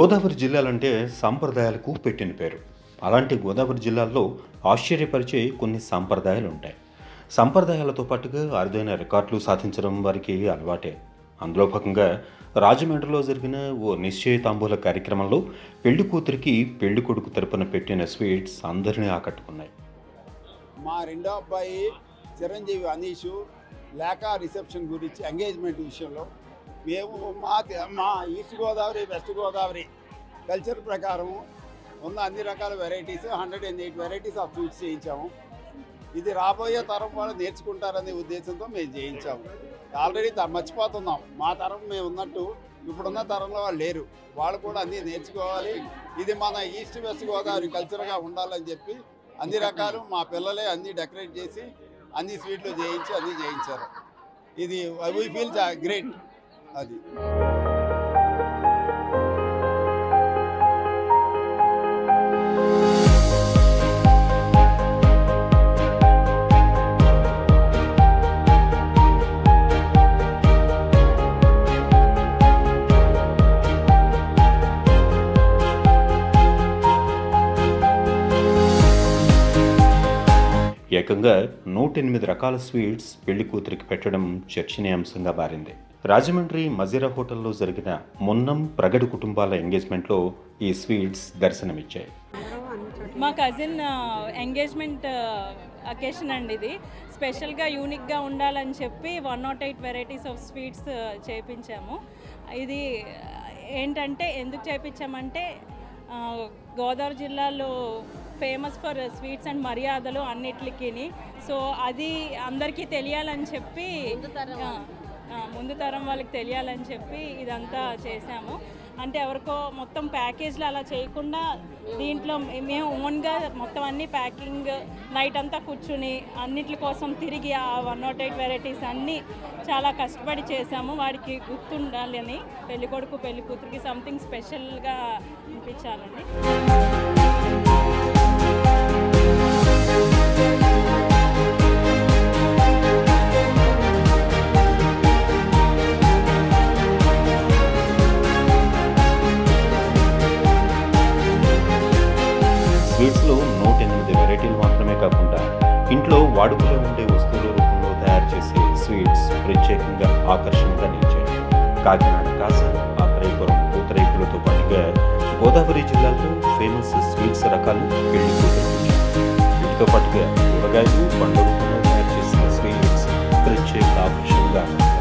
గోదావరి జిల్లాలంటే సాంప్రదాయాలకు పెట్టిన పేరు అలాంటి గోదావరి జిల్లాల్లో ఆశ్చర్యపరిచే కొన్ని సాంప్రదాయాలు ఉంటాయి సంప్రదాయాలతో పాటుగా అరుదైన రికార్డులు సాధించడం వారికి అలవాటే అందులో భాగంగా రాజమండ్రిలో జరిగిన ఓ నిశ్చయ తాంబూల కార్యక్రమంలో పెళ్లి కూతురికి పెళ్లి కొడుకు తరపున పెట్టిన స్వీట్స్ అందరినీ ఆకట్టుకున్నాయి మా రెండో అబ్బాయి చిరంజీవి అనీషు లేక రిసెప్షన్ గురించి ఎంగేజ్మెంట్ విషయంలో మేము మా తె- మా East Godavari West Godavari culture ప్రకారం ఉన్న అన్ని రకాల varieties hundred and eight varieties of sweets చేయించాము ఇది రాబోయే తరం వాళ్ళు నేర్చుకుంటారనే ఉద్దేశంతో మేము చేయించాము ఆల్రెడీ త- మర్చిపోతున్నాం మా తరం మేము ఉన్నట్టు ఇప్పుడున్న తరంలో వాళ్ళు లేరు వాళ్ళు కూడా అన్నీ నేర్చుకోవాలి ఇది మన ఈస్ట్ వెస్ట్ గోదావరి కల్చర్గా ఉండాలని చెప్పి అన్ని రకాలు మా పిల్లలే అన్ని డెకరేట్ చేసి అన్ని స్వీట్లు చేయించి అన్ని చేయించారు ఇది వీ ఫీల్ గ్రేట్ అది ఏకంగా నూట ఎనిమిది రకాల స్వీట్స్ పెళ్లి కూతురికి పెట్టడం చర్చనీయాంశంగా మారింది రాజమండ్రి మజీరా హోటల్లో జరిగిన మున్నం ప్రగడి కుటుంబాల ఎంగేజ్మెంట్లో ఈ స్వీట్స్ దర్శనమిచ్చాయి మా కజిన్ ఎంగేజ్మెంట్ అకేషన్ అండి ఇది స్పెషల్గా యూనిక్గా ఉండాలని చెప్పి one not eight varieties of sweets చేయించాము ఇది ఏంటంటే ఎందుకు చేయించామంటే ఆ, గోదావరి జిల్లాలో ఫేమస్ ఫర్ స్వీట్స్ అండ్ మర్యాదలు అన్నిటికీ సో అది అందరికీ తెలియాలని చెప్పి ఆ, ఆ, ముందు తరం వాళ్ళకి తెలియాలని చెప్పి ఇదంతా చేసాము అంటే ఎవరికో మొత్తం ప్యాకేజ్లో అలా చేయకుండా దీంట్లో మేము ఓన్గా మొత్తం అన్ని ప్యాకింగ్ నైట్ అంతా కూర్చుని అన్నిటి కోసం తిరిగి ఆ వన్ నాట్ ఎయిట్ వెరైటీస్ అన్నీ చాలా కష్టపడి చేసాము వాడికి గుర్తుండాలని పెళ్లి కొడుకు పెళ్లి కూతురికి సంథింగ్ స్పెషల్గా అనిపించాలని స్వీట్స్లో నూట ఎనిమిది వెరైటీలు మాత్రమే కాకుండా ఇంట్లో వాడుకలో ఉండే వస్తువుల రూపంలో తయారు చేసే స్వీట్స్ ప్రత్యేకంగా ఆకర్షణగా నిలిచాయి కాకినాడ కాస ఆత్రేయపురం పూతరేకులతో పాటుగా గోదావరి జిల్లాలో ఫేమస్ స్వీట్స్ రకాలు పెళ్లి కూతురు వీటితో పాటుగా కూరగాయలు పండ్ల రూపంలో తయారు చేసిన స్వీట్స్ ప్రత్యేక ఆకర్షణగా